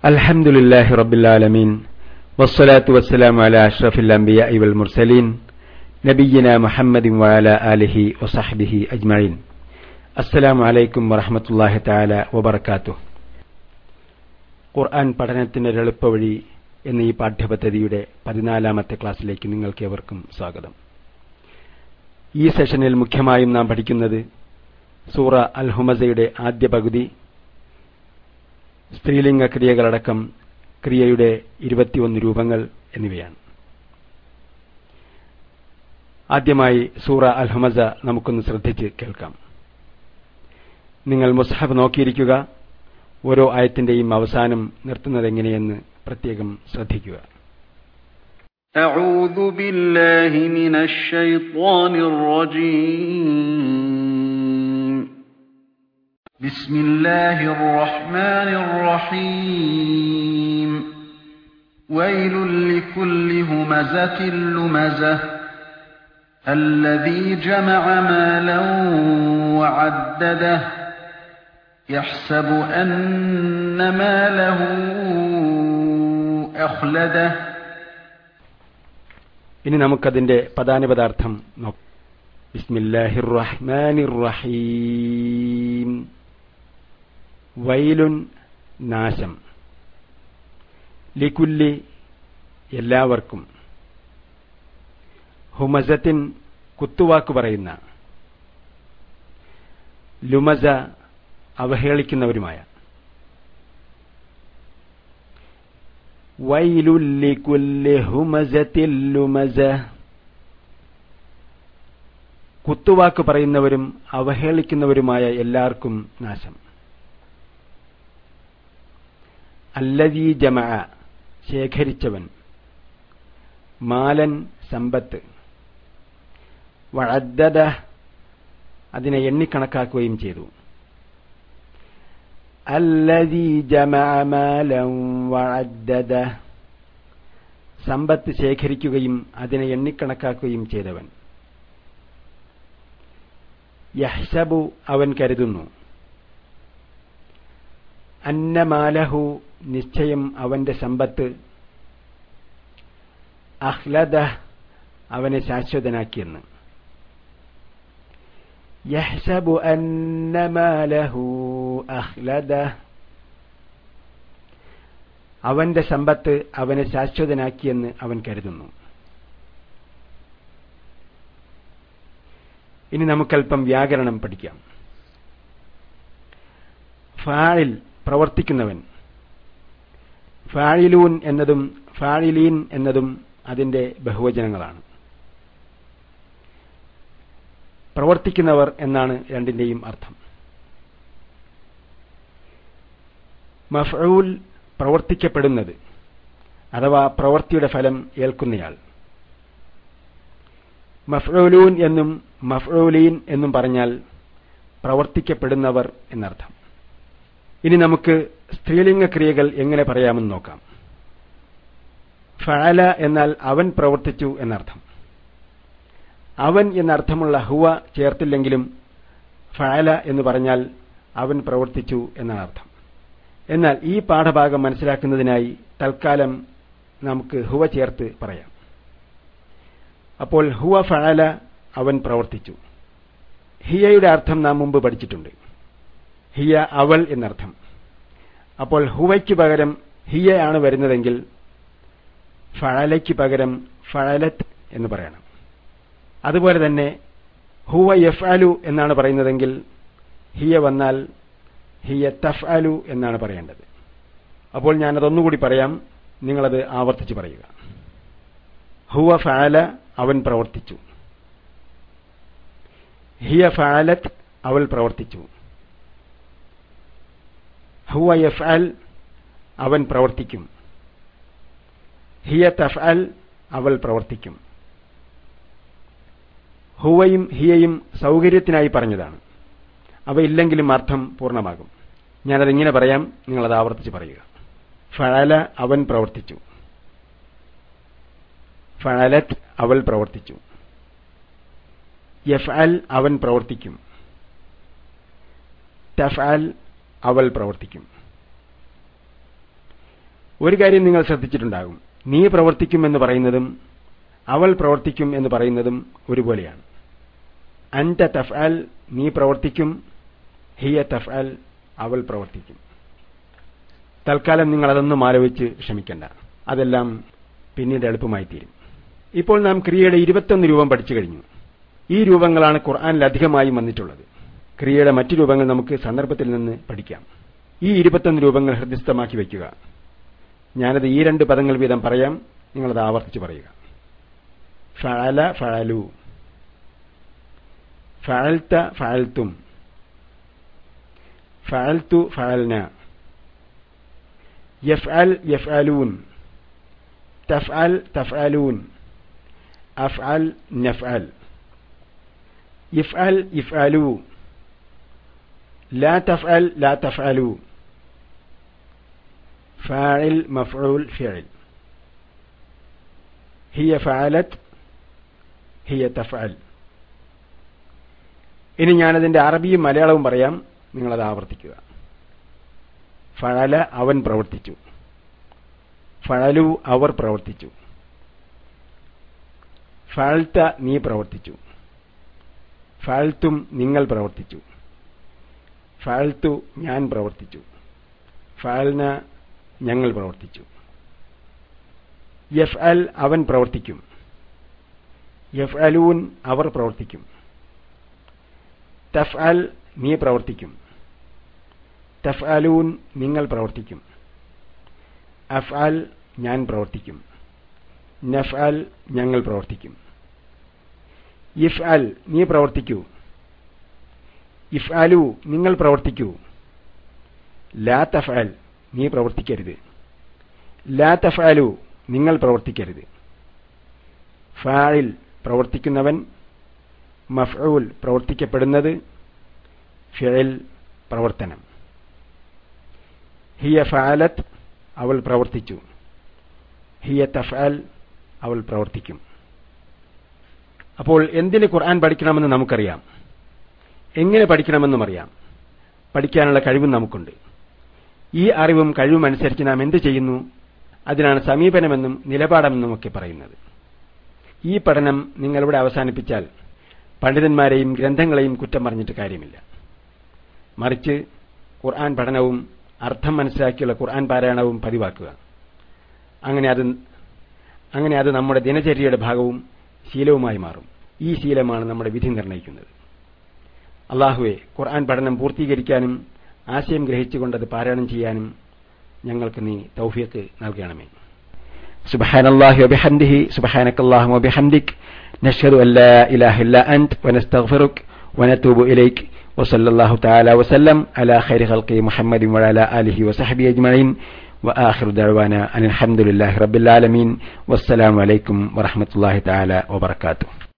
الحمد لله رب العالمين والصلاة والسلام على أشرف الأنبياء والمرسلين نبينا محمد وعلى آله وصحبه أجمعين السلام عليكم ورحمة الله تعالى وبركاته ഖുർആൻ പഠനത്തിന് എളുപ്പവഴി എന്ന ഈ പാഠ്യപദ്ധതിയുടെ പതിനാലാമത്തെ ക്ലാസ്സിലേക്ക് നിങ്ങൾക്കേവർക്കും സ്വാഗതം ഈ സെഷനിൽ മുഖ്യമായും നാം പഠിക്കുന്നത് സൂറ അൽ ഹുമസയുടെ ആദ്യ പകുതി സ്ത്രീലിംഗ ക്രിയകളടക്കം ക്രിയയുടെ ഇരുപത്തിയൊന്ന് രൂപങ്ങൾ എന്നിവയാണ് ആദ്യമായി സൂറ അൽ ഹുമസ നമുക്കൊന്ന് ശ്രദ്ധിച്ച് കേൾക്കാം നിങ്ങൾ മുസ്ഹബ് നോക്കിയിരിക്കുക ഓരോ ആയത്തിന്റെയും അവസാനം നിർത്തുന്നതെങ്ങനെയെന്ന് പ്രത്യേകം ശ്രദ്ധിക്കുക أعوذ بالله من الشيطان الرجيم بسم الله الرحمن الرحيم ويل لكل همزة لمزة الذي جمع مالا وعدده يحسب أن ماله أخلده ഇനി നമുക്കതിന്റെ പദാനുപദാർത്ഥം നോക്കാം ബിസ്മില്ലാഹിർ റഹ്മാനിർ റഹീം വൈലുൻ നാശം ലിക്കുല്ലി എല്ലാവർക്കും ഹുമസത്തിൻ കുത്തുവാക്ക് പറയുന്ന ലുമസ അവഹേളിക്കുന്നവരുമായ വൈലുല്ലിക്കുല്ലി ഹുമസത്തിൽ ലുമസ കുത്തുവാക്ക് പറയുന്നവരും അവഹേളിക്കുന്നവരുമായ എല്ലാവർക്കും നാശം അല്ലതീ ജമ ശേഖരിച്ചവൻ മാലൻ സമ്പത്ത് വഴദ്ദത അതിനെ എണ്ണിക്കണക്കാക്കുകയും ചെയ്തു അല്ലതീ ജമ മാലൻ വഴദ്ദത സമ്പത്ത് ശേഖരിക്കുകയും അതിനെ എണ്ണിക്കണക്കാക്കുകയും ചെയ്തവൻ യഹ്സബു അവൻ കരുതുന്നു അന്നമാലഹു നിശ്ചയം അവന്റെ സമ്പത്ത് അഹ്ലദ അവനെ ശാശ്വതനാക്കിയെന്ന് യഹ്സബു അന്നമാലഹു അഹ്ലദ അവന്റെ സമ്പത്ത് അവനെ ശാശ്വതനാക്കിയെന്ന് അവൻ കരുതുന്നു ഇനി നമുക്കല്പം വ്യാകരണം പഠിക്കാം ഫാഴിൽ പ്രവർത്തിക്കുന്നവൻ ഫാഴിലൂൻ എന്നതും ഫാഴിലീൻ എന്നതും അതിന്റെ ബഹുവചനങ്ങളാണ് പ്രവർത്തിക്കുന്നവർ എന്നാണ് രണ്ടിന്റെയും അർത്ഥം മഫ്ഊൽ പ്രവർത്തിക്കപ്പെടുന്നത് അഥവാ പ്രവൃത്തിയുടെ ഫലം ഏൽക്കുന്നയാൾ മഫ്ഊലൂൻ എന്നും മഫ്ഊലീൻ എന്നും പറഞ്ഞാൽ പ്രവർത്തിക്കപ്പെടുന്നവർ എന്നർത്ഥം ഇനി നമുക്ക് സ്ത്രീലിംഗ ക്രിയകൾ എങ്ങനെ പറയാമെന്ന് നോക്കാം ഫഅല എന്നാൽ അവൻ പ്രവർത്തിച്ചു എന്നർത്ഥം അവൻ എന്നർത്ഥമുള്ള ഹുവ ചേർത്തില്ലെങ്കിലും ഫഅല എന്ന് പറഞ്ഞാൽ അവൻ പ്രവർത്തിച്ചു എന്നാണ് അർത്ഥം എന്നാൽ ഈ പാഠഭാഗം മനസ്സിലാക്കുന്നതിനായി തൽക്കാലം നമുക്ക് ഹുവ ചേർത്ത് പറയാം അപ്പോൾ ഹുവ ഫഅല അവൻ പ്രവർത്തിച്ചു ഹിയയുടെ അർത്ഥം നാം മുമ്പ് പഠിച്ചിട്ടുണ്ട് ഹിയ അവൾ എന്നർത്ഥം അപ്പോൾ ഹുവയ്ക്ക് പകരം ഹിയ ആണ് വരുന്നതെങ്കിൽ ഫഴലയ്ക്ക് പകരം ഫഴലത്ത് എന്ന് പറയണം അതുപോലെ തന്നെ ഹുവ യഫ് അലു എന്നാണ് പറയുന്നതെങ്കിൽ ഹിയ വന്നാൽ ഹിയ തഫ് അലു എന്നാണ് പറയേണ്ടത് അപ്പോൾ ഞാനതൊന്നുകൂടി പറയാം നിങ്ങളത് ആവർത്തിച്ച് പറയുക ഹുവ ഫഅല അവൻ പ്രവർത്തിച്ചു ഹിയ ഫഅലത്ത് അവൾ പ്രവർത്തിച്ചു ഹുവ യഫ്അൽ അവൻ പ്രവർത്തിക്കും ഹിയ തഫ്അൽ അവൾ പ്രവർത്തിക്കും ഹുവയും ഹിയയും സൗകര്യത്തിനായി പറഞ്ഞതാണ് അവ ഇല്ലെങ്കിലും അർത്ഥം പൂർണ്ണമാകും ഞാനതിങ്ങനെ പറയാം നിങ്ങളത് ആവർത്തിച്ച് പറയുക ഫഴല അവൻ പ്രവർത്തിച്ചു ഫഴലത്ത് അവൾ പ്രവർത്തിച്ചു യഫ്അൽ അവൻ പ്രവർത്തിക്കും തഫ്അൽ അവൾ പ്രവർത്തിക്കും ഒരു കാര്യം നിങ്ങൾ ശ്രദ്ധിച്ചിട്ടുണ്ടാകും നീ പ്രവർത്തിക്കും എന്ന് പറയുന്നതും അവൾ പ്രവർത്തിക്കും എന്ന് പറയുന്നതും ഒരുപോലെയാണ് അൻത തഫ്അൽ നീ പ്രവർത്തിക്കും ഹിയ തഫ്അൽ അവൾ പ്രവർത്തിക്കും തൽക്കാലം നിങ്ങൾ അതൊന്നും ആലോചിച്ച് ക്ഷമിക്കണ്ട അതെല്ലാം പിന്നീട് എളുപ്പമായി തീരും ഇപ്പോൾ നാം ക്രിയയുടെ ഇരുപത്തൊന്ന് രൂപം പഠിച്ചു കഴിഞ്ഞു ഈ രൂപങ്ങളാണ് ഖുർആാനിൽ അധികമായും വന്നിട്ടുള്ളത് ക്രിയയുടെ മറ്റു രൂപങ്ങൾ നമുക്ക് സന്ദർഭത്തിൽ നിന്ന് പഠിക്കാം ഈ ഇരുപത്തൊന്ന് രൂപങ്ങൾ ഹൃദയസ്ഥമാക്കി വയ്ക്കുക ഞാനത് ഈ രണ്ട് പദങ്ങൾ വീതം പറയാം നിങ്ങളത് ആവർത്തിച്ച് പറയുക ഫഅല ഫഅലു ഫഅൽത ഫഅൽത്തും ഫഅൽതു ഫഅൽന യഫ്അൽ യഫ്അലൂൻ തഫ്അൽ തഫ്അലൂൻ അഫ്അൽ നഫ്അൽ يفعل يفعلوا لا تفعل لا تفعلوا فاعل مفعول فعل هي فعلت هي تفعل ഇനി ഞാനതിന്റെ അറബിയും മലയാളവും പറയാം നിങ്ങളത് ആവർത്തിക്കുക ഫഴല അവൻ പ്രവർത്തിച്ചു ഫഴലു അവർ പ്രവർത്തിച്ചു ഫഴൽത്ത നീ പ്രവർത്തിച്ചു ഫാൽത്തും നിങ്ങൾ പ്രവർത്തിച്ചു ഫാൽത്തു ഞാൻ പ്രവർത്തിച്ചു ഫാൽന ഞങ്ങൾ പ്രവർത്തിച്ചു യഫ് അൽ അവൻ പ്രവർത്തിക്കും യഫ് അലൂൻ അവർ പ്രവർത്തിക്കും തഫ് അൽ നീ പ്രവർത്തിക്കും തഫ് അലൂൻ നിങ്ങൾ പ്രവർത്തിക്കും അഫ് അൽ ഞാൻ പ്രവർത്തിക്കും നഫ് അൽ ഞങ്ങൾ പ്രവർത്തിക്കും ഇഫ് അൽ നീ പ്രവർത്തിക്കൂ ഇഫ് അലു നിങ്ങൾ പ്രവർത്തിക്കൂ ലാ തഫ് അൽ നീ പ്രവർത്തിക്കരുത് ലാ തഫ് അലു നിങ്ങൾ പ്രവർത്തിക്കരുത് ഫായിൽ പ്രവർത്തിക്കുന്നവൻ മഫ്ഊൽ പ്രവർത്തിക്കപ്പെടുന്നത് ഫിഅൽ പ്രവർത്തനം ഹിയ ഫഅലത്ത് അവൾ പ്രവർത്തിച്ചു ഹിയ തഫ്അൽ അവൾ പ്രവർത്തിക്കും അപ്പോൾ എന്തിന് ഖുർആൻ പഠിക്കണമെന്ന് നമുക്കറിയാം എങ്ങനെ പഠിക്കണമെന്നും അറിയാം പഠിക്കാനുള്ള കഴിവും നമുക്കുണ്ട് ഈ അറിവും കഴിവും അനുസരിച്ച് നാം എന്ത് ചെയ്യുന്നു അതിനാണ് സമീപനമെന്നും നിലപാടെന്നും ഒക്കെ പറയുന്നത് ഈ പഠനം നിങ്ങളിവിടെ അവസാനിപ്പിച്ചാൽ പണ്ഡിതന്മാരെയും ഗ്രന്ഥങ്ങളെയും കുറ്റം പറഞ്ഞിട്ട് കാര്യമില്ല മറിച്ച് ഖുർആൻ പഠനവും അർത്ഥം മനസ്സിലാക്കിയുള്ള ഖുർആൻ പാരായണവും പതിവാക്കുക അങ്ങനെ അത് അങ്ങനെ അത് നമ്മുടെ ദിനചര്യയുടെ ഭാഗവും ശീലവുമായി മാറും ഈ ശീലമാണ് നമ്മുടെ വിധി നിർണ്ണയിക്കുന്നത് അള്ളാഹുവെ ഖുർആൻ പഠനം പൂർത്തീകരിക്കാനും ആശയം ഗ്രഹിച്ചുകൊണ്ട് അത് പാരായണം ചെയ്യാനും ഞങ്ങൾക്ക് നീ തൗഫീഖ് നൽകണമേ سبحان الله وبحمده سبحانك اللهم وبحمدك نشهد أن لا إله إلا أنت ونستغفرك ونتوب إليك وصلى الله تعالى وسلم على خير خلقه محمد وعلى آله وصحبه أجمعين وآخر دعوانا أن الحمد لله رب العالمين والسلام عليكم ورحمة الله تعالى وبركاته